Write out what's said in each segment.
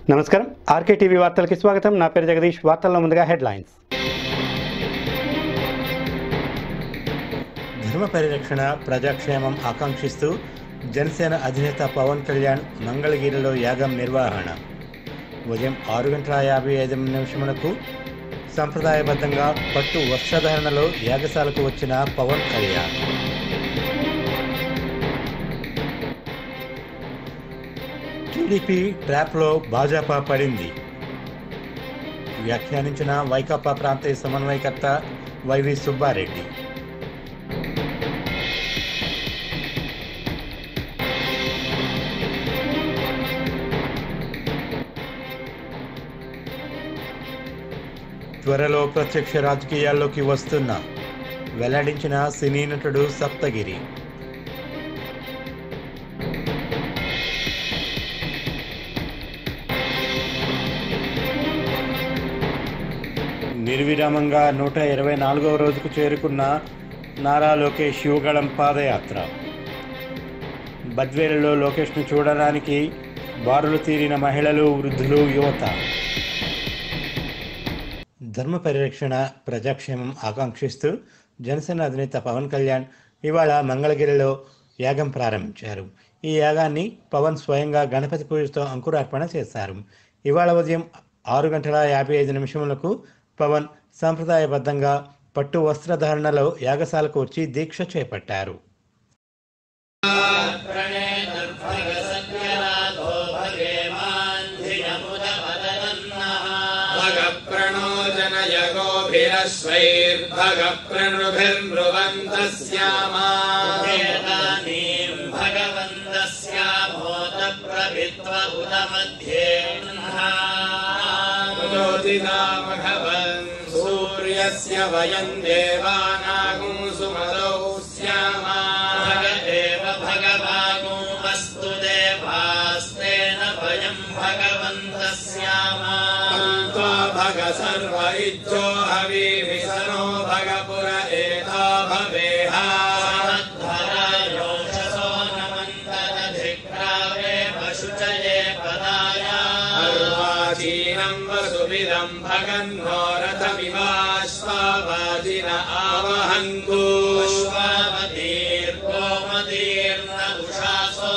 నమస్కారం RK TV వార్తలకి స్వాగతం నా పేరు జగదీష్ వార్తల్లో ముందుగా హెడ్లైన్స్ ధర్మ పరిరక్షణ ప్రజాక్షేమం ఆకాంక్షిస్తూ జనసేన అధినేత పవన్ కళ్యాణ్ మంగళగిరిలో యాగం నిర్వహణ ఉదయం ఆరు గంటల యాభై ఐదు నిమిషములకు సంప్రదాయబద్ధంగా పట్టు వస్త్రధారణలో యాగశాలకు వచ్చిన పవన్ కళ్యాణ్ టీడీపీ ట్రాప్లో భాజపా పడింది వ్యాఖ్యానించిన వైకాపా ప్రాంతీయ సమన్వయకర్త వైవి సుబ్బారెడ్డి త్వరలో ప్రత్యక్ష రాజకీయాల్లోకి వస్తున్న వెల్లడించిన సినీ నటుడు సప్తగిరి నిర్విరామంగా నూట ఇరవై నాలుగవ రోజుకు చేరుకున్న నారా లోకేష్ యువగళం పాదయాత్ర బద్వేలులో లోకేష్ను చూడడానికి బారులు తీరిన మహిళలు వృద్ధులు యువత ధర్మ పరిరక్షణ ప్రజాక్షేమం ఆకాంక్షిస్తూ జనసేన అధినేత పవన్ కళ్యాణ్ ఇవాళ మంగళగిరిలో యాగం ప్రారంభించారు ఈ యాగాన్ని పవన్ స్వయంగా గణపతి పూజతో అంకురార్పణ చేశారు ఇవాళ ఉదయం ఆరు గంటల యాభై ఐదు నిమిషములకు పవన్ సాంప్రదాయబద్ధంగా పట్టు వస్త్రధారణలో యాగశాలకు వచ్చి దీక్ష చేపట్టారు भगप्रणोजनयगोभिरश्वैर्भगप्रणुभिर्नृवन्तस्यामा भगवन् सूर्यस्य वयम् देवानागुं सुमदौ स्यामा एव भगवानो अस्तु देवास्तेन वयम् भगवन्तः स्यामा त्वा भग सर्व इज्जो हवीभिसनो भगपुर एता भवेहा धरायोषसो नमन्तरधिक्रावे पशुचये पदाया अर्वाचीनम् वसुभिदम् भगन्नो रथमिवाश्वावाजिन आवहन्तु स्वावतीर्गोमतीर्न उषासो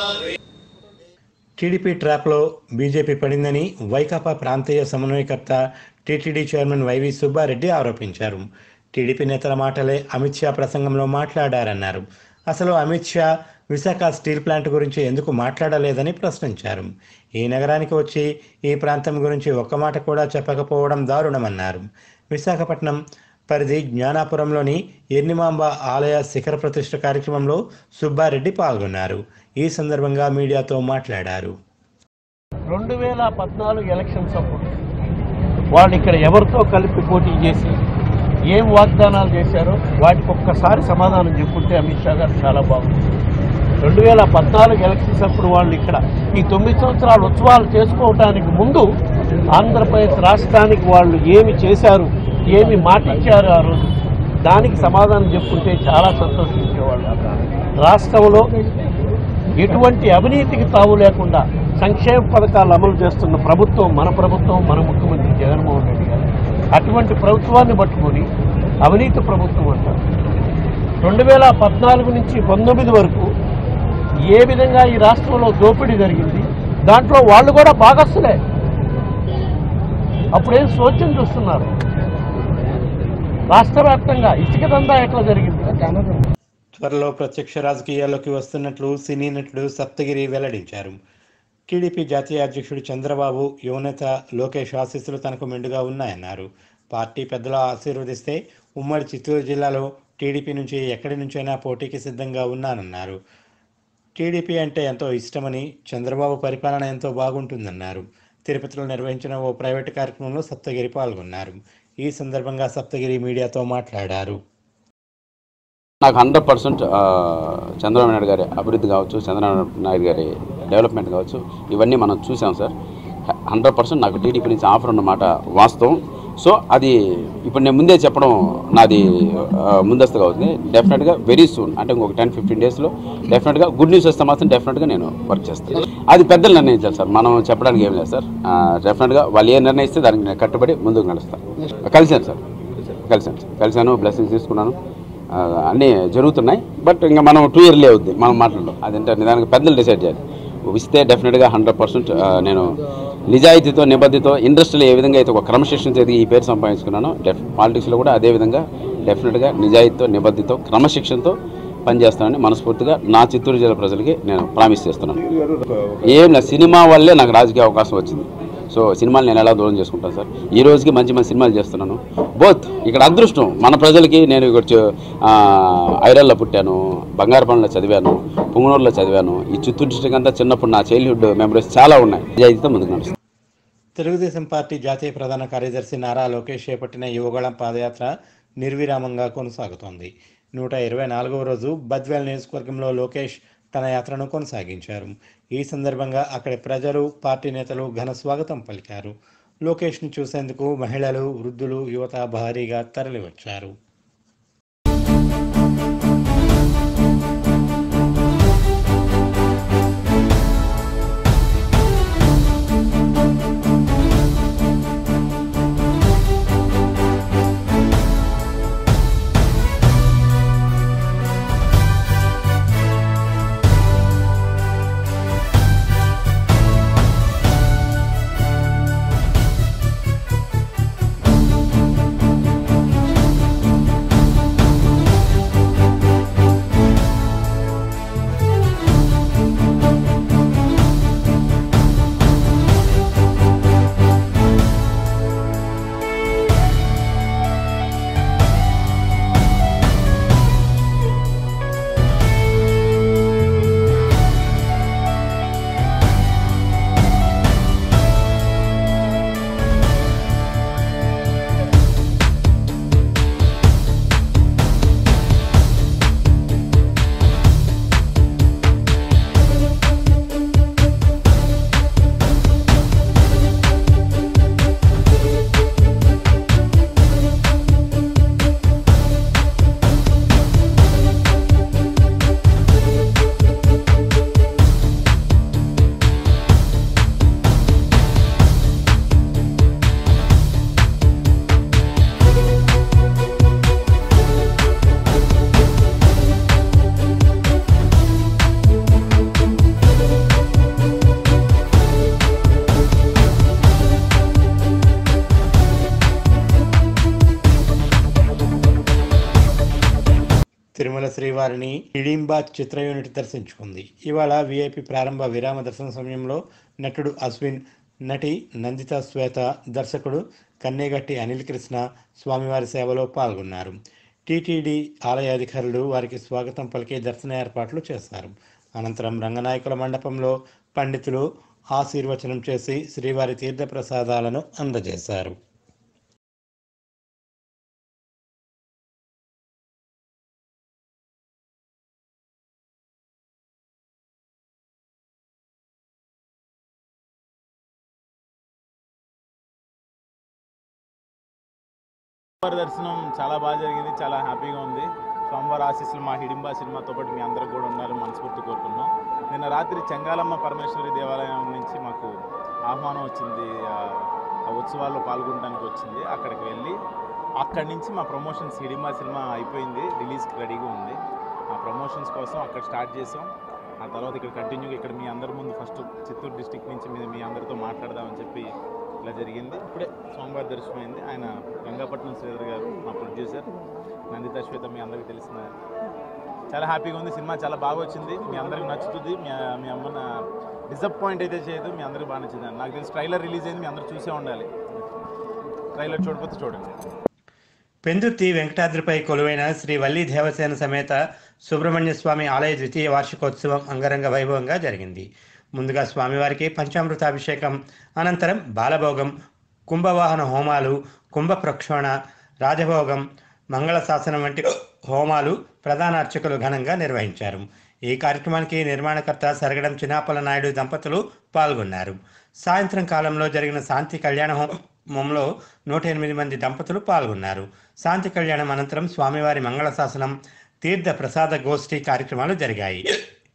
టీడీపీ ట్రాప్లో బీజేపీ పడిందని వైకాపా ప్రాంతీయ సమన్వయకర్త టీటీడీ చైర్మన్ వైవి సుబ్బారెడ్డి ఆరోపించారు టీడీపీ నేతల మాటలే అమిత్ షా ప్రసంగంలో మాట్లాడారన్నారు అసలు అమిత్ షా విశాఖ స్టీల్ ప్లాంట్ గురించి ఎందుకు మాట్లాడలేదని ప్రశ్నించారు ఈ నగరానికి వచ్చి ఈ ప్రాంతం గురించి ఒక్క మాట కూడా చెప్పకపోవడం దారుణమన్నారు విశాఖపట్నం పరిధి జ్ఞానాపురంలోని ఎర్నిమాంబ ఆలయ శిఖర ప్రతిష్ఠ కార్యక్రమంలో సుబ్బారెడ్డి పాల్గొన్నారు ఈ సందర్భంగా మీడియాతో మాట్లాడారు రెండు వేల పద్నాలుగు ఎలక్షన్స్ అప్పుడు వాళ్ళు ఇక్కడ ఎవరితో కలిపి పోటీ చేసి ఏం వాగ్దానాలు చేశారో వాటికి ఒక్కసారి సమాధానం చెప్పుంటే అమిత్ షా గారు చాలా బాగుంది రెండు వేల పద్నాలుగు ఎలక్షన్స్ అప్పుడు వాళ్ళు ఇక్కడ ఈ తొమ్మిది సంవత్సరాల ఉత్సవాలు చేసుకోవటానికి ముందు ఆంధ్రప్రదేశ్ రాష్ట్రానికి వాళ్ళు ఏమి చేశారు ఏమి మాట ఇచ్చారు ఆ రోజు దానికి సమాధానం చెప్పుంటే చాలా సంతోషించేవాళ్ళు రాష్ట్రంలో ఎటువంటి అవినీతికి తావు లేకుండా సంక్షేమ పథకాలు అమలు చేస్తున్న ప్రభుత్వం మన ప్రభుత్వం మన ముఖ్యమంత్రి జగన్మోహన్ రెడ్డి గారు అటువంటి ప్రభుత్వాన్ని పట్టుకొని అవినీతి ప్రభుత్వం అంటారు రెండు వేల పద్నాలుగు నుంచి పంతొమ్మిది వరకు ఏ విధంగా ఈ రాష్ట్రంలో దోపిడీ జరిగింది దాంట్లో వాళ్ళు కూడా భాగస్తులే అప్పుడేం సోచ్యం చూస్తున్నారు రాష్ట్ర వ్యాప్తంగా ఇసుక దందా ఎట్లా జరిగింది త్వరలో ప్రత్యక్ష రాజకీయాల్లోకి వస్తున్నట్లు సినీ నటుడు సప్తగిరి వెల్లడించారు టీడీపీ జాతీయ అధ్యక్షుడు చంద్రబాబు యువనేత లోకేష్ ఆశీస్సులు తనకు మెండుగా ఉన్నాయన్నారు పార్టీ పెద్దలు ఆశీర్వదిస్తే ఉమ్మడి చిత్తూరు జిల్లాలో టీడీపీ నుంచి ఎక్కడి నుంచైనా పోటీకి సిద్ధంగా ఉన్నానన్నారు టీడీపీ అంటే ఎంతో ఇష్టమని చంద్రబాబు పరిపాలన ఎంతో బాగుంటుందన్నారు తిరుపతిలో నిర్వహించిన ఓ ప్రైవేటు కార్యక్రమంలో సప్తగిరి పాల్గొన్నారు ఈ సందర్భంగా సప్తగిరి మీడియాతో మాట్లాడారు నాకు హండ్రెడ్ పర్సెంట్ చంద్రబాబు నాయుడు గారి అభివృద్ధి కావచ్చు చంద్రబాబు నాయుడు గారి డెవలప్మెంట్ కావచ్చు ఇవన్నీ మనం చూసాం సార్ హండ్రెడ్ పర్సెంట్ నాకు టీడీపీ నుంచి ఆఫర్ ఉన్నమాట వాస్తవం సో అది ఇప్పుడు నేను ముందే చెప్పడం నాది ఆ, ముందస్తుగా అవుతుంది డెఫినెట్గా వెరీ సూన్ అంటే ఇంకొక టెన్ ఫిఫ్టీన్ డేస్లో డెఫినెట్గా గుడ్ న్యూస్ వస్తే మాత్రం డెఫినెట్గా నేను వర్క్ చేస్తాను అది పెద్దలు నిర్ణయించాలి సార్ మనం చెప్పడానికి ఏం లేదు సార్ డెఫినెట్గా వాళ్ళు ఏ నిర్ణయిస్తే దానికి నేను కట్టుబడి ముందుకు నడుస్తాను కలిశాను సార్ కలిశాను సార్ కలిశాను బ్లెస్సింగ్స్ తీసుకున్నాను ఆ, అన్నీ జరుగుతున్నాయి బట్ ఇంకా మనం టూ ఇయర్లీ అవుద్ది మనం మాట్లాడడం అదంటే నిదానికి పెద్దలు డిసైడ్ చేయాలి ఇస్తే డెఫినెట్గా హండ్రెడ్ పర్సెంట్ నేను నిజాయితీతో నిబద్ధతో ఇండస్ట్రీలో ఏ విధంగా అయితే ఒక క్రమశిక్షణ ఎదిగి ఈ పేరు సంపాదించుకున్నానో డెఫ్ పాలిటిక్స్లో కూడా అదే విధంగా డెఫినెట్గా నిజాయితీతో నిబద్ధతో క్రమశిక్షణతో పనిచేస్తానని మనస్ఫూర్తిగా నా చిత్తూరు జిల్లా ప్రజలకి నేను ప్రామిస్ చేస్తున్నాను ఏం లేదు సినిమా వల్లే నాకు రాజకీయ అవకాశం వచ్చింది సో సినిమాలు నేను ఎలా దూరం చేసుకుంటాను సార్ ఈ రోజుకి మంచి మంచి సినిమాలు చేస్తున్నాను బోత్ ఇక్కడ అదృష్టం మన ప్రజలకి నేను ఇక్కడ చు- ఆ, ఐరల్లో పుట్టాను బంగారపల్లిలో చదివాను పుంగనూరులో చదివాను ఈ చిత్తూరు డిస్ట్రిక్ట్ అంతా చిన్నప్పుడు నా చైల్డ్హుడ్ మెమరీస్ చాలా ఉన్నాయి నిజాయితీతో ముందుకు నడుస్తాను తెలుగుదేశం పార్టీ జాతీయ ప్రధాన కార్యదర్శి నారా లోకేష్ చేపట్టిన యువగళం పాదయాత్ర నిర్విరామంగా కొనసాగుతోంది నూట ఇరవై నాలుగవ రోజు బద్వేల్ నియోజకవర్గంలో లోకేష్ తన యాత్రను కొనసాగించారు ఈ సందర్భంగా అక్కడి ప్రజలు పార్టీ నేతలు ఘన స్వాగతం పలికారు లోకేష్ను చూసేందుకు మహిళలు వృద్ధులు యువత భారీగా తరలివచ్చారు తిరుమల శ్రీవారిని హిడింబా చిత్ర యూనిట్ దర్శించుకుంది ఇవాళ విఐపి ప్రారంభ విరామ దర్శన సమయంలో నటుడు అశ్విన్ నటి నందిత శ్వేత దర్శకుడు కన్నేగట్టి అనిల్ కృష్ణ స్వామివారి సేవలో పాల్గొన్నారు టీటీడీ ఆలయ అధికారులు వారికి స్వాగతం పలికే దర్శన ఏర్పాట్లు చేశారు అనంతరం రంగనాయకుల మండపంలో పండితులు ఆశీర్వచనం చేసి శ్రీవారి తీర్థ ప్రసాదాలను అందజేశారు స్వామివారి దర్శనం చాలా బాగా జరిగింది చాలా హ్యాపీగా ఉంది స్వామివారి ఆశీస్సులు మా హిడింబా సినిమాతో పాటు మీ అందరికి కూడా ఉండాలని మనస్ఫూర్తి కోరుకున్నాం నిన్న రాత్రి చెంగాలమ్మ పరమేశ్వరి దేవాలయం నుంచి మాకు ఆహ్వానం వచ్చింది ఆ ఆ ఉత్సవాల్లో పాల్గొనడానికి వచ్చింది అక్కడికి వెళ్ళి అక్కడి నుంచి మా ప్రమోషన్స్ హిడింబా సినిమా అయిపోయింది రిలీజ్కి రెడీగా ఉంది ఆ ప్రమోషన్స్ కోసం అక్కడ స్టార్ట్ చేసాం ఆ తర్వాత ఇక్కడ కంటిన్యూగా ఇక్కడ మీ అందరి ముందు ఫస్ట్ చిత్తూరు డిస్టిక్ నుంచి మీ మీ అందరితో మాట్లాడదామని చెప్పి ఇలా జరిగింది ఇప్పుడే సోమవారం దర్శనమైంది ఆయన గంగాపట్నం శ్రీధర్ గారు మా ప్రొడ్యూసర్ నందిత శ్వేత మీ అందరికీ తెలిసిన చాలా హ్యాపీగా ఉంది సినిమా చాలా బాగా వచ్చింది మీ అందరికి నచ్చుతుంది మీ మీ అమ్మన డిసప్పాయింట్ అయితే చేయదు మీ అందరికి బాగా నచ్చింది నాకు తెలిసి ట్రైలర్ రిలీజ్ అయింది మీ అందరూ చూసే ఉండాలి ట్రైలర్ చూడకపోతే చూడండి పెందుర్తి వెంకటాద్రిపై కొలువైన శ్రీ వల్లి దేవసేన సమేత సుబ్రహ్మణ్య స్వామి ఆలయ ద్వితీయ వార్షికోత్సవం అంగరంగ వైభవంగా జరిగింది ముందుగా స్వామివారికి పంచామృతాభిషేకం అనంతరం బాలభోగం కుంభవాహన హోమాలు కుంభ ప్రక్షోణ రాజభోగం మంగళ శాసనం వంటి హోమాలు ప్రధాన అర్చకులు ఘనంగా నిర్వహించారు ఈ కార్యక్రమానికి నిర్మాణకర్త సరగడం చినాపల నాయుడు దంపతులు పాల్గొన్నారు సాయంత్రం కాలంలో జరిగిన శాంతి కళ్యాణ హోమం కార్యక్రమంలో నూట ఎనిమిది మంది దంపతులు పాల్గొన్నారు శాంతి కళ్యాణం అనంతరం స్వామివారి మంగళ శాసనం తీర్థ ప్రసాద గోష్ఠి కార్యక్రమాలు జరిగాయి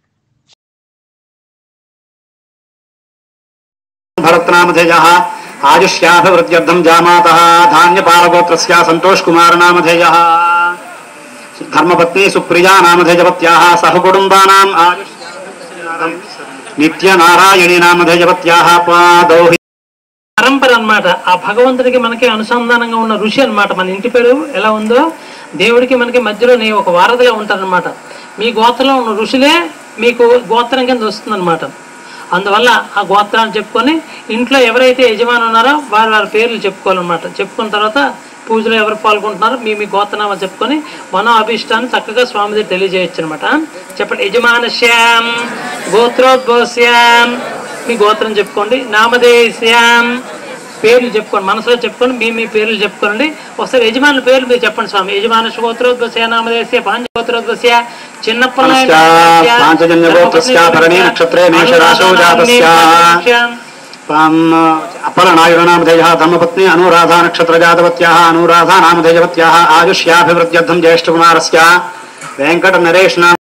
భరత్నామధేయ ఆయుష్యాభివృద్ధ్యర్థం జామాత ధాన్యపాలగోత్రస్య సంతోష్ కుమార్ నామధేయ ధర్మపత్ని సుప్రియా నామధేయవత్యా సహకుటుంబానాం ఆయుష్యాభివృద్ధ్యర్థం నిత్య నారాయణీ నామధేయవత్యా పాదౌ పరంపర అన్నమాట ఆ భగవంతుడికి మనకి అనుసంధానంగా ఉన్న ఋషి అన్నమాట మన ఇంటి పేరు ఎలా ఉందో దేవుడికి మనకి మధ్యలో నీ ఒక వారధిగా ఉంటారనమాట మీ గోత్రంలో ఉన్న ఋషులే మీకు గోత్రం కింద వస్తుందన్నమాట అందువల్ల ఆ గోత్రాన్ని చెప్పుకొని ఇంట్లో ఎవరైతే యజమాని ఉన్నారో వారి వారి పేర్లు చెప్పుకోవాలన్నమాట చెప్పుకున్న తర్వాత పూజలో ఎవరు పాల్గొంటున్నారో మీ మీ గోత్రనామా చెప్పుకొని మన అభిష్టాన్ని చక్కగా స్వామి దగ్గర తెలియజేయచ్చు అనమాట చెప్పండి యజమానశ్యాం గోత్రోద్భవశ్యాం మీ గోత్రం చెప్పుకోండి నామధేశ్యాం పేర్లు చెప్పుకోండి మనసులో చెప్పుకోండి మీ మీ పేర్లు చెప్పుకోండి ఒకసారి యజమానుల పేర్లు మీరు చెప్పండి స్వామి యజమాన గోత్రోద్భస్య నామధేశ్య పాంచ గోత్రోద్భస్య చిన్నప్పటి పాంచజన్యగోత్రస్య భరణీ నక్షత్రే మేషరాశౌ జాతస్య అప్పలనాయుడనామధేయ ధర్మపత్ని అనురాధా నక్షత్రజాతవత్యా అనురాధా నామధేయవత్యా ఆయుష్యాభివృద్ధ్యర్థం జ్యేష్ఠకుమారస్య వెంకట నరేష్ నామ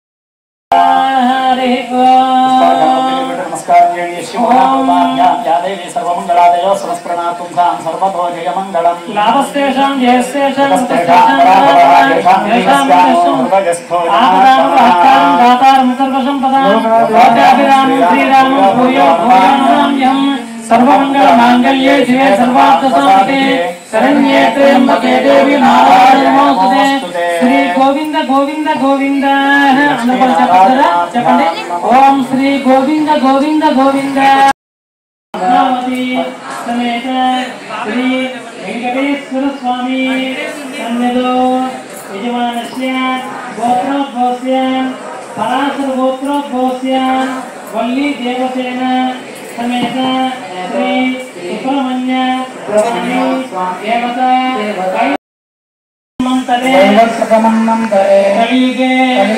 లాభస్తేషాం జయస్తేషాం సర్వమంగళమాంగళ్యే శివే సర్వార్థసాధకే శరణ్యే త్రయంబకే దేవి నారాయణమోస్తుతే శ్రీ గోవింద గోవింద గోవింద అందరూ కూడా చెప్పగలరా? చెప్పండి ఓం శ్రీ గోవింద గోవింద గోవింద పద్మావతి సమేత శ్రీ వెంకటేశ్వర స్వామి సన్నిధో యజమానస్య గోత్రోద్భవస్య పరాశర గోత్రోద్భవస్య వల్లి దేవసేన సమేత శ్రీ సుబ్రహ్మణ్య స్వామి దేవత మంతరే కలియుగే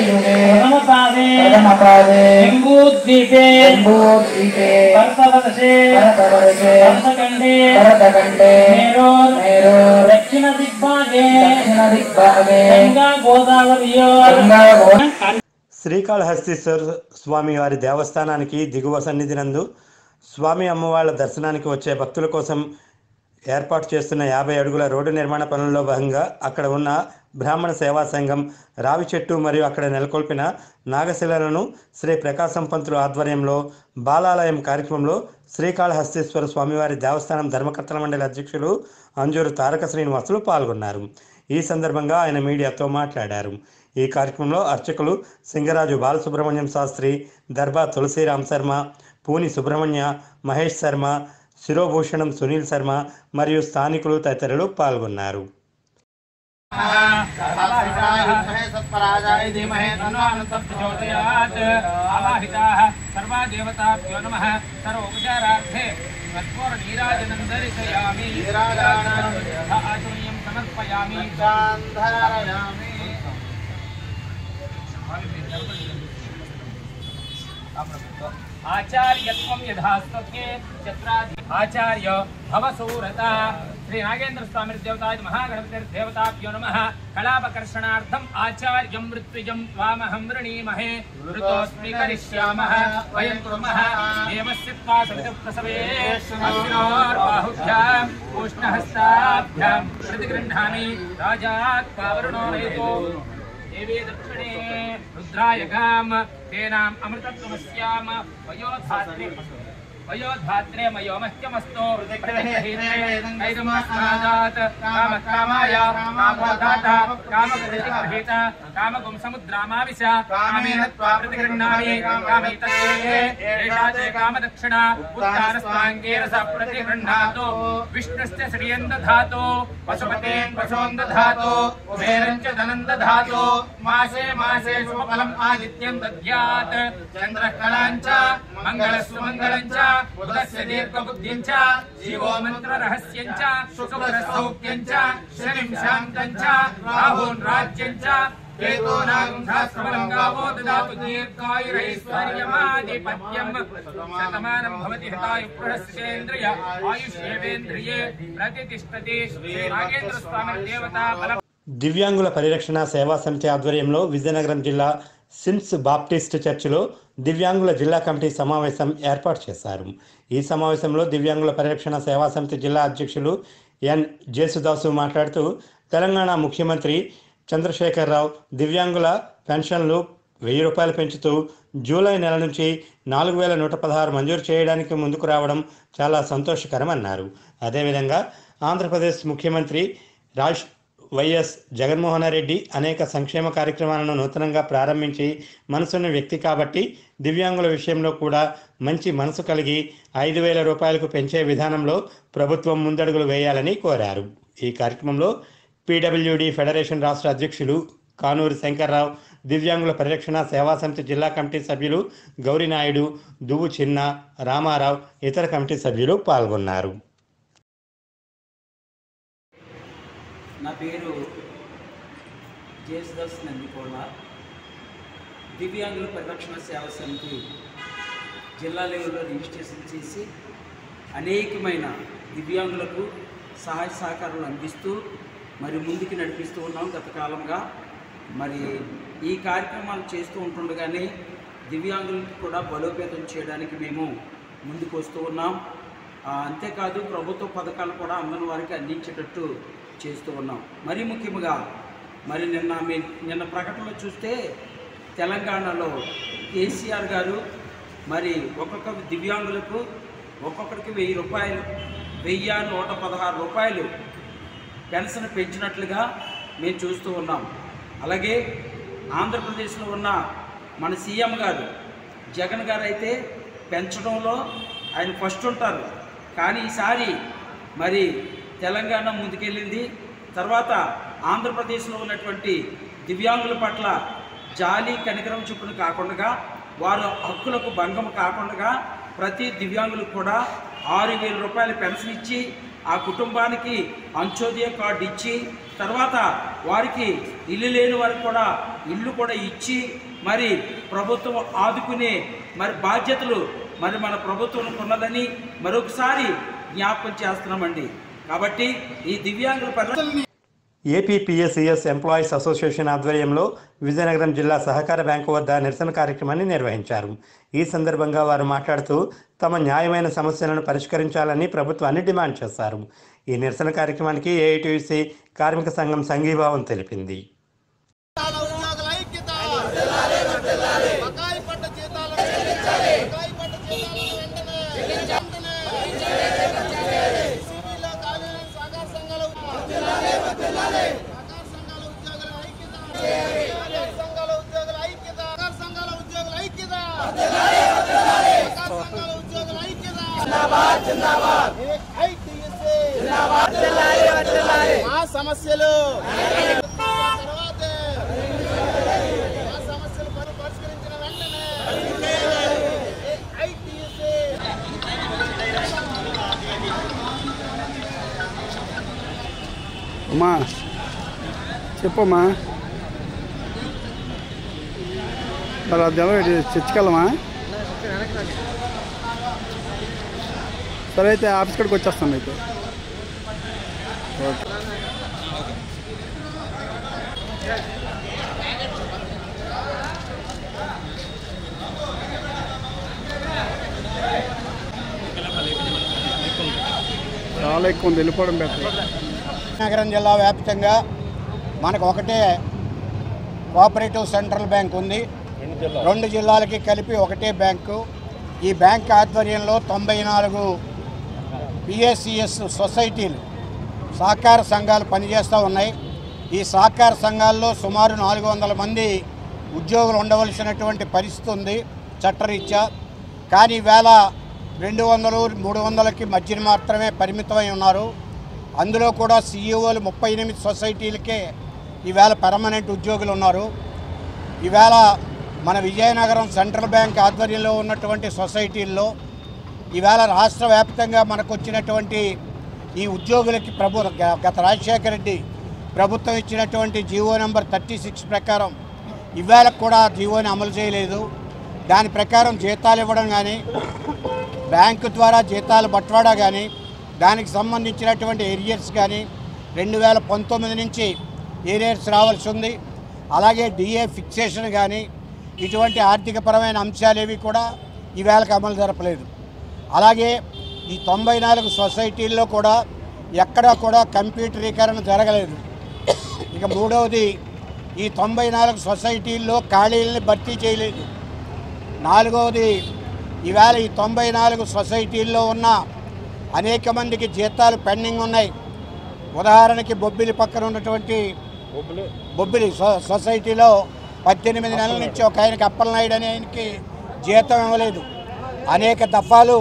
ప్రథమపాదే జంబూద్వీపే భరతవర్షే భరతఖండే మేరోర్ దక్షిణ దిగ్భాగే గంగా గోదావరియో శ్రీకాళహస్తీశ్వర స్వామి వారి దేవస్థానానికి దిగువ సన్నిధి నందు స్వామి అమ్మవార్ల దర్శనానికి వచ్చే భక్తుల కోసం ఏర్పాటు చేస్తున్న యాభై అడుగుల రోడ్డు నిర్మాణ పనుల్లో భాగంగా అక్కడ ఉన్న బ్రాహ్మణ సేవా సంఘం రావి చెట్టు మరియు అక్కడ నెలకొల్పిన నాగశిలను శ్రీ ప్రకాశం పంతులు ఆధ్వర్యంలో బాలాలయం కార్యక్రమంలో శ్రీకాళహస్తీశ్వర స్వామివారి దేవస్థానం ధర్మకర్తల మండలి అధ్యక్షులు అంజూరు తారక శ్రీనివాసులు పాల్గొన్నారు ఈ సందర్భంగా ఆయన మీడియాతో మాట్లాడారు ఈ కార్యక్రమంలో అర్చకులు సింగరాజు బాలసుబ్రహ్మణ్యం శాస్త్రి దర్బా తులసిరామ్ శర్మ పూని సుబ్రహ్మణ్య మహేష్ శర్మ శిరోభూషణం సునీల్ శర్మ మరియు స్థానికులు తదితరులు పాల్గొన్నారు సత్పరాజాయ ధీమహే తన్నోనంతం ప్రచోదయాత్ ఆవాహితాః సర్వా దేవతాభ్యో నమః సర్వోపచారార్థే కర్పూర నీరాజనం దర్శయామి ఆచమనీయం సమర్పయామి ధారయామి ఆచార్యత్వం యథాస్తత్యే చత్రాది ఆచార్య భవసూరత శ్రీ నాగేంద్ర స్వామి దేవతాయ మహాగణపతి దేవతాభ్యో నమ కళాపకర్షణార్థం ఆచార్యం మృత్యుజం త్వామహం వృణీమహే ఋతోస్మి కరిష్యామః వయం కుర్మః దేవస్య త్వా సవిత ప్రసవే అస్మినోర్బాహుభ్యాం ఉష్ణహస్తాభ్యాం प्रतिगृह्णामि राजा त्वावरुणो नयतो देवे दक्षिणे रुद्राय गाम तेनाम् अमृतत्वमस्याम वयोधात्रे वयोधात्रे मयो मह्यमस्तो कैदमास्तादात् कामकामाय कामोदाता कामप्रतिगृहीत कामगुं समुद्रामाविश कामेन त्वा प्रतिगृह्णामि कामैतत्ते एषा ते कामदक्षिणा उत्तानस्ताङ्गेन स प्रतिगृह्णातु विष्णुश्च श्रियम् दधातु पशुपतेन् पशून् दधातु कुबेरम् च धनम् दधातु मासे मासे शुभफलम् आदित्यम् दद्यात् चन्द्रः कलाम् च मङ्गलः सुमङ्गलम् च बुधस्य दीर्घबुद्धिम् च शिवो मन्त्ररहस्यम् च सुखरसौख्यम् च शनिम् शान्तम् च राहून् राज्यम् च हेतूनां सहस्रबलं गावो ददातु दीर्घायुरैश्वर्यमाधिपत्यम् शतमानं भवति हतायुपुरस्येन्द्रिय आयुष्येवेन्द्रिये प्रतितिष्ठति श्रीनागेन्द्रस्वाమి देवता बल దివ్యాంగుల పరిరక్షణ సేవా సమితి ఆధ్వర్యంలో విజయనగరం జిల్లా సిమ్స్ బాప్టిస్ట్ చర్చిలో దివ్యాంగుల జిల్లా కమిటీ సమావేశం ఏర్పాటు చేశారు ఈ సమావేశంలో దివ్యాంగుల పరిరక్షణ సేవా సమితి జిల్లా అధ్యక్షులు ఎన్ జేసుదాసు మాట్లాడుతూ తెలంగాణ ముఖ్యమంత్రి చంద్రశేఖరరావు దివ్యాంగుల పెన్షన్లు వెయ్యి రూపాయలు పెంచుతూ జూలై నెల నుంచి నాలుగు వేల నూట పదహారు మంజూరు చేయడానికి ముందుకు రావడం చాలా సంతోషకరమన్నారు అదేవిధంగా ఆంధ్రప్రదేశ్ ముఖ్యమంత్రి రాజ్ వైఎస్ జగన్మోహన్ రెడ్డి అనేక సంక్షేమ కార్యక్రమాలను నూతనంగా ప్రారంభించి మనసున్న వ్యక్తి కాబట్టి దివ్యాంగుల విషయంలో కూడా మంచి మనసు కలిగి ఐదు వేల రూపాయలకు పెంచే విధానంలో ప్రభుత్వం ముందడుగులు వేయాలని కోరారు ఈ కార్యక్రమంలో పీడబ్ల్యూడి ఫెడరేషన్ రాష్ట్ర అధ్యక్షులు కానూరు శంకర్రావు దివ్యాంగుల పరిరక్షణ సేవా సమితి జిల్లా కమిటీ సభ్యులు గౌరీనాయుడు దువ్వు చిన్న రామారావు ఇతర కమిటీ సభ్యులు పాల్గొన్నారు నా పేరు జేసుదాస్ నందికోళ్ళ దివ్యాంగుల పరిరక్షణ సేవా సమితి జిల్లా లెవెల్లో రిజిస్ట్రేషన్ చేసి అనేకమైన దివ్యాంగులకు సహాయ సహకారాలు అందిస్తూ మరి ముందుకు నడిపిస్తూ ఉన్నాం గత కాలంగా మరి ఈ కార్యక్రమాలు చేస్తూ ఉంటుండగానే దివ్యాంగులకు కూడా బలోపేతం చేయడానికి మేము ముందుకు వస్తూ ఉన్నాం ఆ, అంతేకాదు ప్రభుత్వ పథకాలు కూడా అందని వారికి అందించేటట్టు చేస్తూ ఉన్నాం మరీ ముఖ్యంగా మరి నిన్న మీ నిన్న ప్రకటనలో చూస్తే తెలంగాణలో కేసీఆర్ గారు మరి ఒక్కొక్క దివ్యాంగులకు ఒక్కొక్కరికి వెయ్యి రూపాయలు వెయ్యి నూట పదహారు రూపాయలు పెన్షన్ పెంచినట్లుగా మేము చూస్తూ ఉన్నాం అలాగే ఆంధ్రప్రదేశ్లో ఉన్న మన సీఎం గారు జగన్ గారు అయితే పెంచడంలో ఆయన ఫస్ట్ ఉంటారు కానీ ఈసారి మరి తెలంగాణ ముందుకెళ్ళింది తర్వాత ఆంధ్రప్రదేశ్లో ఉన్నటువంటి దివ్యాంగుల పట్ల జాలి కనికరం చూపును కాకుండా వారు హక్కులకు భంగం కాకుండా ప్రతి దివ్యాంగులకు కూడా ఆరు వేల రూపాయల పెన్షన్ ఇచ్చి ఆ కుటుంబానికి అంత్యోదయ కార్డు ఇచ్చి తర్వాత వారికి ఇల్లు లేని వారికి కూడా ఇల్లు కూడా ఇచ్చి మరి ప్రభుత్వం ఆదుకునే మరి బాధ్యతలు మరి మన ప్రభుత్వం ఉన్నదని మరొకసారి జ్ఞాపకం చేస్తున్నామండి కాబట్టి ఈ దివ్యాంగుల పరిరక్షణ ఏపీపీఎస్సిఎస్ ఎంప్లాయీస్ అసోసియేషన్ ఆధ్వర్యంలో విజయనగరం జిల్లా సహకార బ్యాంకు వద్ద నిరసన కార్యక్రమాన్ని నిర్వహించారు ఈ సందర్భంగా వారు మాట్లాడుతూ తమ న్యాయమైన సమస్యలను పరిష్కరించాలని ప్రభుత్వాన్ని డిమాండ్ చేశారు ఈ నిరసన కార్యక్రమానికి ఏఐటీసీ కార్మిక సంఘం సంఘీభావం తెలిపింది మా సమస్యలు తర్వాతే మా సమస్యలు పరి- పరిష్కరించిన వెంటనే ఐటీసీ అమ్మా చెప్పమ్మా మరి అది ఎలా చర్చికెళ్ళమా సరే అయితే ఆఫీస్ కాడికి వచ్చేస్తాను అయితే ఓకే చాలా ఎక్కువ ఉంది వెళ్ళిపోవడం బెటర్ నగరం జిల్లా వ్యాప్తంగా మనకు ఒకటే కోఆపరేటివ్ సెంట్రల్ బ్యాంక్ ఉంది రెండు జిల్లాలకి కలిపి ఒకటే బ్యాంకు ఈ బ్యాంక్ ఆధ్వర్యంలో తొంభై నాలుగు పిఎస్సిఎస్ సొసైటీలు సహకార సంఘాలు పనిచేస్తూ ఉన్నాయి ఈ సహకార సంఘాల్లో సుమారు నాలుగు వందల మంది ఉద్యోగులు ఉండవలసినటువంటి పరిస్థితి ఉంది చట్టరీత్యా కానీ ఈవేళ రెండు వందలు మూడు వందలకి మధ్యన మాత్రమే పరిమితమై ఉన్నారు అందులో కూడా సీఈఓలు ముప్పై ఎనిమిది సొసైటీలకే ఈవేళ పర్మనెంట్ ఉద్యోగులు ఉన్నారు ఈవేళ మన విజయనగరం సెంట్రల్ బ్యాంక్ ఆధ్వర్యంలో ఉన్నటువంటి సొసైటీల్లో ఈవేళ రాష్ట్ర వ్యాప్తంగా మనకు వచ్చినటువంటి ఈ ఉద్యోగులకి ప్రభు గ- గత రాజశేఖర రెడ్డి ప్రభుత్వం ఇచ్చినటువంటి జీవో నెంబర్ థర్టీ సిక్స్ ప్రకారం ఇవాళ కూడా జీవోని అమలు చేయలేదు దాని ప్రకారం జీతాలు ఇవ్వడం కానీ బ్యాంకు ద్వారా జీతాలు బట్వాడా కానీ దానికి సంబంధించినటువంటి ఏరియర్స్ కానీ రెండు వేల పంతొమ్మిది నుంచి ఏరియర్స్ రావాల్సి ఉంది అలాగే డిఏ ఫిక్సేషన్ కానీ ఇటువంటి ఆర్థికపరమైన అంశాలేవి కూడా ఈవేళకి అమలు జరపలేదు అలాగే ఈ తొంభై నాలుగు సొసైటీల్లో కూడా ఎక్కడా కూడా కంప్యూటరీకరణ జరగలేదు ఇక మూడవది ఈ తొంభై నాలుగు సొసైటీల్లో ఖాళీలని భర్తీ చేయలేదు నాలుగవది ఈవేళ ఈ తొంభై నాలుగు సొసైటీల్లో ఉన్న అనేక మందికి జీతాలు పెండింగ్ ఉన్నాయి ఉదాహరణకి బొబ్బిలి పక్కన ఉన్నటువంటి బొబ్బిలి సొ- సొసైటీలో పద్దెనిమిది నెలల నుంచి ఒక ఆయనకి అప్పలనాయుడు అనే ఆయనకి జీతం ఇవ్వలేదు అనేక దఫాలు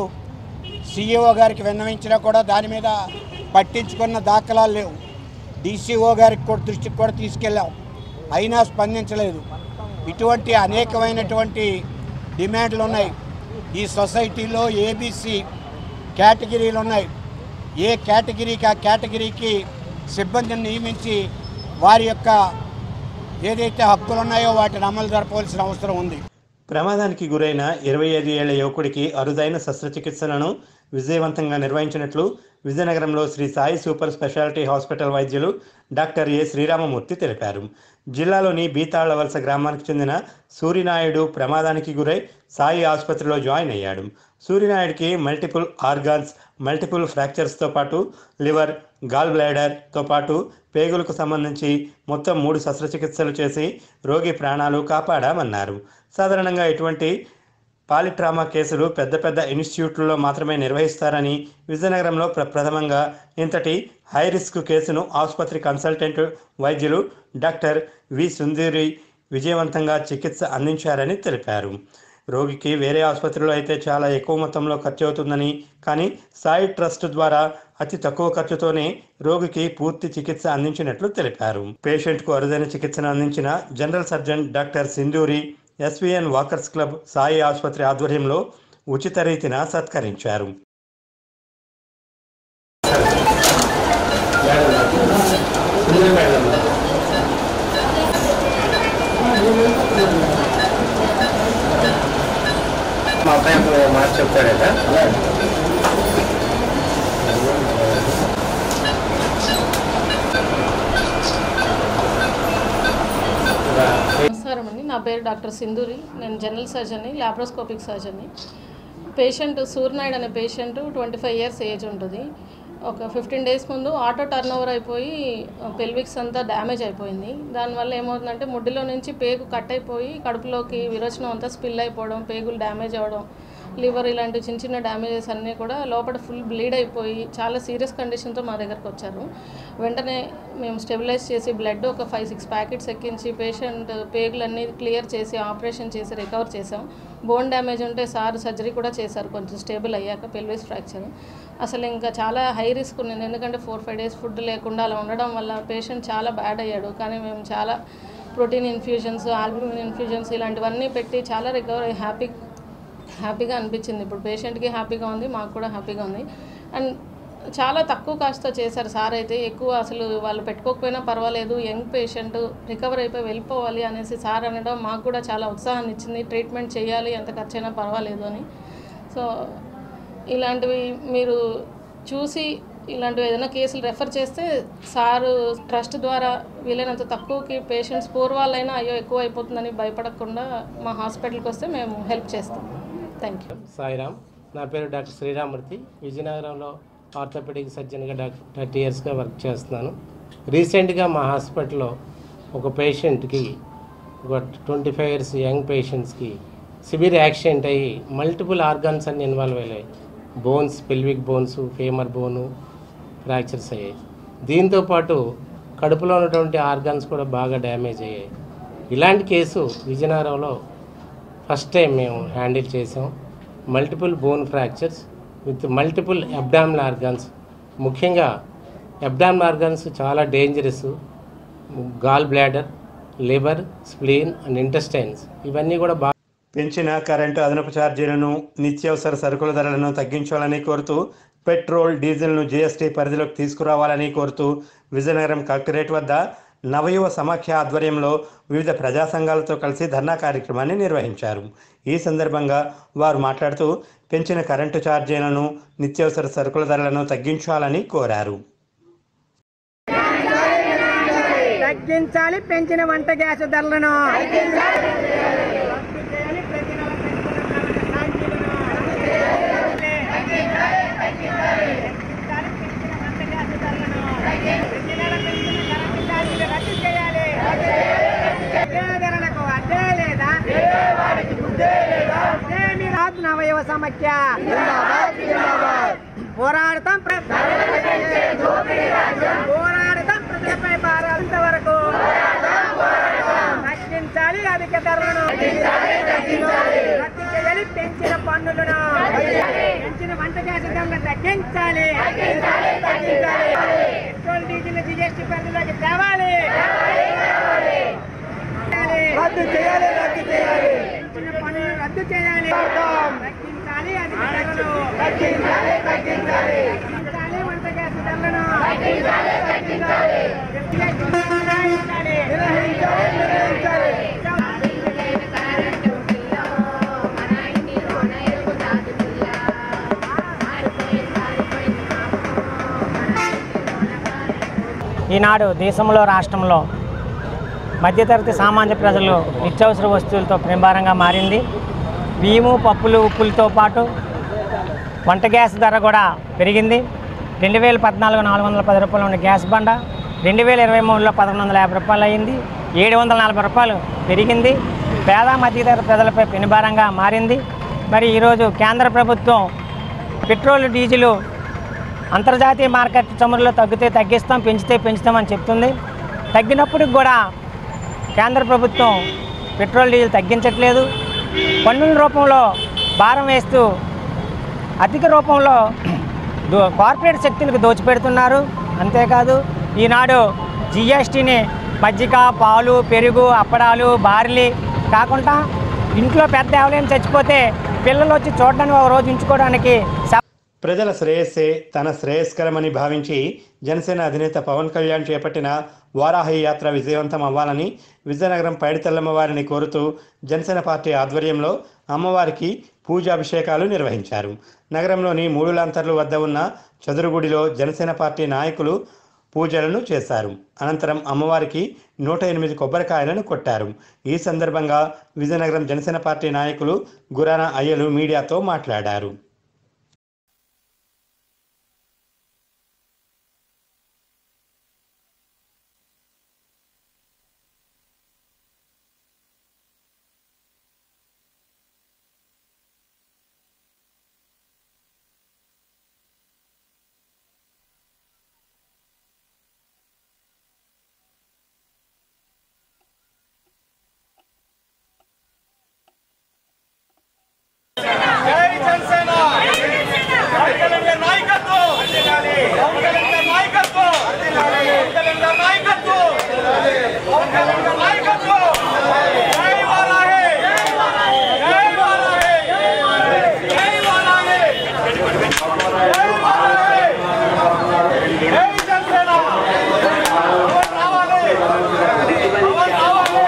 సిఇఓ గారికి విన్నవించినా కూడా దాని మీద పట్టించుకున్న దాఖలాలు లేవు డీసీఓ గారికి కూడా దృష్టికి కూడా తీసుకెళ్ళాం అయినా స్పందించలేదు ఇటువంటి అనేకమైనటువంటి డిమాండ్లు ఉన్నాయి ఈ సొసైటీలో ఏబీసీ కేటగిరీలు ఉన్నాయి ఏ కేటగిరీకి ఆ కేటగిరీకి సిబ్బందిని నియమించి వారి యొక్క ఏదైతే హక్కులు ఉన్నాయో వాటిని అమలు జరపవలసిన అవసరం ఉంది ప్రమాదానికి గురైన ఇరవై ఐదు ఏళ్ల యువకుడికి అరుదైన శస్త్రచికిత్సలను విజయవంతంగా నిర్వహించినట్లు విజయనగరంలో Shri Sai super speciality hospital వైద్యులు డాక్టర్ ఏ శ్రీరామమూర్తి తెలిపారు జిల్లాలోని బీతాళ్ల వలస గ్రామానికి చెందిన సూర్యనాయుడు ప్రమాదానికి గురై సాయి ఆసుపత్రిలో జాయిన్ అయ్యాడు సూర్యనాయుడికి మల్టిపుల్ ఆర్గాన్స్ మల్టిపుల్ ఫ్రాక్చర్స్తో పాటు లివర్ గాల్ బ్లాడర్తో పాటు పేగులకు సంబంధించి మొత్తం మూడు శస్త్రచికిత్సలు చేసి రోగి ప్రాణాలు కాపాడామన్నారు సాధారణంగా ఇటువంటి పాలిట్రామా కేసులు పెద్ద పెద్ద ఇన్స్టిట్యూట్లలో మాత్రమే నిర్వహిస్తారని విజయనగరంలో ప్ర ప్రథమంగా ఇంతటి హై రిస్క్ కేసును ఆసుపత్రి కన్సల్టెంట్ వైద్యులు డాక్టర్ వి సుందరి విజయవంతంగా చికిత్స అందించారని తెలిపారు రోగికి వేరే ఆసుపత్రిలో అయితే చాలా ఎక్కువ మొత్తంలో ఖర్చు అవుతుందని కానీ సాయి ట్రస్ట్ ద్వారా అతి తక్కువ ఖర్చుతోనే రోగికి పూర్తి చికిత్స అందించినట్లు తెలిపారు పేషెంట్కు అరుదైన చికిత్సను అందించిన general surgeon doctor Sindhuri SVN walkers club Sai ఆసుపత్రి ఆధ్వర్యంలో ఉచిత రీతిన సత్కరించారు మా అబ్బాయి మాట చెప్తాడట నమస్కారం అండి నా పేరు డాక్టర్ సింధూరి నేను జనరల్ సర్జన్ని ల్యాప్రోస్కోపిక్ సర్జన్ని పేషెంట్ సూర్యనాయుడు అనే patient twenty five years age ఉంటుంది ఒక ఫిఫ్టీన్ డేస్ ముందు ఆటో టర్న్ ఓవర్ అయిపోయి పెల్విక్స్ అంతా డ్యామేజ్ అయిపోయింది దానివల్ల ఏమవుతుందంటే ముడ్డిలో నుంచి పేగు కట్ అయిపోయి కడుపులోకి విరోచనం అంతా స్పిల్ అయిపోవడం పేగులు డ్యామేజ్ అవ్వడం లివర్ ఇలాంటి చిన్న చిన్న డ్యామేజెస్ అన్నీ కూడా లోపల ఫుల్ బ్లీడ్ అయిపోయి చాలా సీరియస్ కండిషన్తో మా దగ్గరకు వచ్చారు వెంటనే మేము స్టెబిలైజ్ చేసి బ్లడ్ ఒక ఫైవ్ సిక్స్ ప్యాకెట్స్ ఎక్కించి పేషెంట్ పేగులన్నీ క్లియర్ చేసి ఆపరేషన్ చేసి రికవర్ చేసాం బోన్ డ్యామేజ్ ఉంటే సార్ సర్జరీ కూడా చేశారు కొంచెం స్టేబుల్ అయ్యాక పెల్విస్ ఫ్రాక్చర్ అసలు ఇంకా చాలా హై రిస్క్ ఉంది ఎందుకంటే ఫోర్ ఫైవ్ డేస్ ఫుడ్ లేకుండా అలా ఉండడం వల్ల పేషెంట్ చాలా బ్యాడ్ అయ్యాడు కానీ మేము చాలా ప్రోటీన్ ఇన్ఫ్యూజన్స్ ఆల్బుమిన్ ఇన్ఫ్యూజన్స్ ఇలాంటివన్నీ పెట్టి చాలా రికవర్ అయ్యి హ్యాపీ హ్యాపీగా అనిపించింది ఇప్పుడు పేషెంట్కి హ్యాపీగా ఉంది మాకు కూడా హ్యాపీగా ఉంది అండ్ చాలా తక్కువ కాస్ట్తో చేశారు సార్ అయితే ఎక్కువ అసలు వాళ్ళు పెట్టుకోకపోయినా పర్వాలేదు యంగ్ పేషెంట్ రికవర్ అయిపోయి వెళ్ళిపోవాలి అనేసి సార్ అనడం మాకు కూడా చాలా ఉత్సాహాన్ని ఇచ్చింది ట్రీట్మెంట్ చేయాలి ఎంత ఖర్చైనా పర్వాలేదు అని సో ఇలాంటివి మీరు చూసి ఇలాంటివి ఏదైనా కేసులు రెఫర్ చేస్తే సారు ట్రస్ట్ ద్వారా వీలైనంత తక్కువకి పేషెంట్స్ పూర్వాలైనా అయ్యో ఎక్కువ అయిపోతుందని భయపడకుండా మా హాస్పిటల్కి వస్తే మేము హెల్ప్ చేస్తాం థ్యాంక్ యూ సాయిరామ్ నా పేరు డాక్టర్ శ్రీరామూర్తి విజయనగరంలో ఆర్థోపెడిక్ సర్జన్గా డాక్టర్ థర్టీ ఇయర్స్గా వర్క్ చేస్తున్నాను రీసెంట్గా మా హాస్పిటల్లో ఒక పేషెంట్కి ఒక ట్వంటీ ఫైవ్ ఇయర్స్ యంగ్ పేషెంట్స్కి సివియర్ యాక్సిడెంట్ అయ్యి మల్టిపుల్ ఆర్గాన్స్ అన్ని ఇన్వాల్వ్ అయ్యాయి bones pelvic bones femur bone fractures అయ్యాయి దీంతోపాటు కడుపులో ఉన్నటువంటి ఆర్గాన్స్ కూడా బాగా డ్యామేజ్ అయ్యాయి ఇలాంటి కేసు విజయనగరంలో ఫస్ట్ టైం మేము హ్యాండిల్ చేసాం multiple bone fractures with multiple abdominal organs ముఖ్యంగా అబ్డామినల్ ఆర్గాన్స్ చాలా dangerous gall bladder liver spleen and intestines ఇవన్నీ కూడా బాగా పెంచిన కరెంటు అదనపు ఛార్జీలను నిత్యావసర సరుకుల ధరలను తగ్గించాలని కోరుతూ పెట్రోల్ డీజిల్ను జీఎస్టీ పరిధిలోకి తీసుకురావాలని కోరుతూ విజయనగరం కలెక్టరేట్ వద్ద నవయువ సమాఖ్య ఆధ్వర్యంలో వివిధ ప్రజా సంఘాలతో కలిసి ధర్నా కార్యక్రమాన్ని నిర్వహించారు ఈ సందర్భంగా వారు మాట్లాడుతూ పెంచిన కరెంటు ఛార్జీలను నిత్యావసర సరుకుల ధరలను తగ్గించాలని కోరారు తగ్గించాలి పెంచిన వంట గ్యాస్ ధరలను నవయవ సమాఖ్య పోరాడతాం ప్ర- పోరాడతాం ప్రజలపై భారాంత వరకు తగ్గించాలి అధిక ధరలను రద్దు చేయాలి పెంచిన పన్నులను పెంచిన వంట గ్యాస్ ధరలను తగ్గించాలి పెట్రోల్ డీజిల్ జిఎస్టీ పరిధిలోకి తేవాలి రద్దు చేయాలి రద్దు చేయాలి పెంచిన పన్నులను రద్దు చేయాలి తగ్గించాలి అధిక ధరలు తగ్గించాలి తగ్గించాలి తగ్గించాలి వంట గ్యాస్ ధరలను తగ్గించాలి తగ్గించాలి నిర్వహించాలి నిర్వహించాలి నిర్వహించాలి ఈనాడు దేశంలో రాష్ట్రంలో మధ్యతరగతి సామాన్య ప్రజలు నిత్యావసర వస్తువులతో ప్రేంభారంగా మారింది బియ్యము పప్పులు ఉప్పులతో పాటు వంట గ్యాస్ ధర కూడా పెరిగింది రెండు వేల పద్నాలుగు నాలుగు వందల పది రూపాయలు ఉన్న గ్యాస్ బండ రెండు వేల ఇరవై మూడులో పదకొండు వందల యాభై రూపాయలు అయ్యింది ఏడు వందల నలభై రూపాయలు పెరిగింది పేద మధ్యతరగతి ప్రజలపై పెనుభారంగా మారింది మరి ఈరోజు కేంద్ర ప్రభుత్వం పెట్రోల్ డీజిల్ అంతర్జాతీయ మార్కెట్ చమురులో తగ్గితే తగ్గిస్తాం పెంచితే పెంచుతామని చెప్తుంది తగ్గినప్పటికి కూడా కేంద్ర ప్రభుత్వం పెట్రోల్ డీజిల్ తగ్గించట్లేదు పన్నుల రూపంలో భారం వేస్తూ అధిక రూపంలో దో కార్పొరేట్ శక్తులకు దోచిపెడుతున్నారు అంతేకాదు ఈనాడు జిఎస్టీని మజ్జిగ పాలు పెరుగు అప్పడాలు బార్లీ కాకుండా ఇంట్లో పెద్ద ఎవరైనా చచ్చిపోతే పిల్లలు వచ్చి చూడడానికి ఒక రోజు ఉంచుకోవడానికి స- ప్రజల శ్రేయస్సే తన శ్రేయస్కరమని భావించి జనసేన అధినేత పవన్ కళ్యాణ్ చేపట్టిన వారాహి యాత్ర విజయవంతం అవ్వాలని విజయనగరం పైడితల్లమ్మ వారిని కోరుతూ జనసేన పార్టీ ఆధ్వర్యంలో అమ్మవారికి పూజాభిషేకాలు నిర్వహించారు నగరంలోని మూడు లాంతర్లు వద్ద ఉన్న చదురుగుడిలో జనసేన పార్టీ నాయకులు పూజలను చేశారు అనంతరం అమ్మవారికి నూట ఎనిమిది కొబ్బరికాయలను కొట్టారు ఈ సందర్భంగా విజయనగరం జనసేన పార్టీ నాయకులు గురాన అయ్యలు మీడియాతో మాట్లాడారు జై జనసేన పవన్ కళ్యాణ్ గారి నాయకత్వం పవన్ కళ్యాణ్ గారి నాయకత్వం పవన్ కళ్యాణ్ గారి నాయకత్వం పవన్ కళ్యాణ్ గారి నాయకత్వం జై వారాహి జై వారాహి జై వారాహి జై వారాహి జై జనసేన పవన్ రావాలి పవన్ రావాలి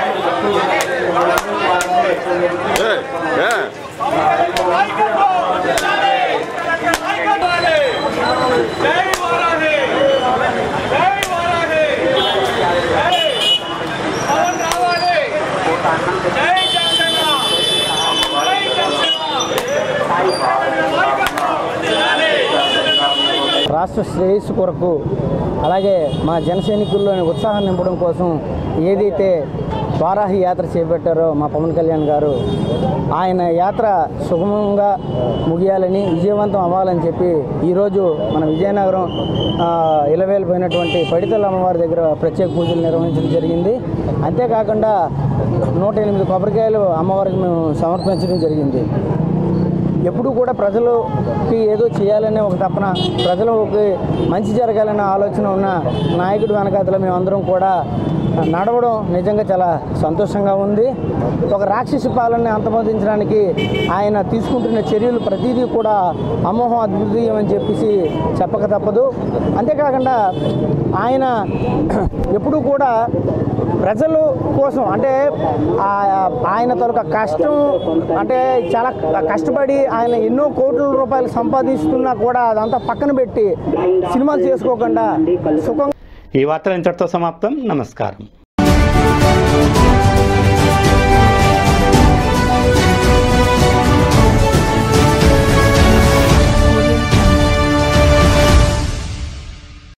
రాష్ట్ర శ్రేయస్సు కొరకు అలాగే మా జన సైనికుల్లోని ఉత్సాహం నింపడం కోసం ఏదైతే వారాహి యాత్ర చేపట్టారో మా పవన్ కళ్యాణ్ గారు ఆయన యాత్ర సుగమంగా ముగియాలని విజయవంతం అవ్వాలని చెప్పి ఈరోజు మన విజయనగరం ఆ, ఇలవేలిపోయినటువంటి పడితల అమ్మవారి దగ్గర ప్రత్యేక పూజలు నిర్వహించడం జరిగింది అంతేకాకుండా నూట ఎనిమిది కొబ్బరికాయలు అమ్మవారికి మేము సమర్పించడం జరిగింది ఎప్పుడూ కూడా ప్రజలకి ఏదో చేయాలనే ఒక తపన ప్రజలకి మంచి జరగాలనే ఆలోచన ఉన్న నాయకుడు వెనకాతల మేమందరం కూడా నడవడం నిజంగా చాలా సంతోషంగా ఉంది ఒక రాక్షస పాలనని అంతమొదించడానికి ఆయన తీసుకుంటున్న చర్యలు ప్రతిదీ కూడా అమోహం అద్భుతీయం అని చెప్పేసి చెప్పక తప్పదు అంతేకాకుండా ఆయన ఎప్పుడూ కూడా ప్రజల కోసం అంటే ఆ- ఆయన తొలక కష్టం అంటే చాలా కష్టపడి ఆయన ఎన్నో కోట్ల రూపాయలు సంపాదిస్తున్నా కూడా అదంతా పక్కన పెట్టి సినిమాలు చేసుకోకుండా సుఖం ఈ వార్తలు ఇంతటితో సమాప్తం నమస్కారం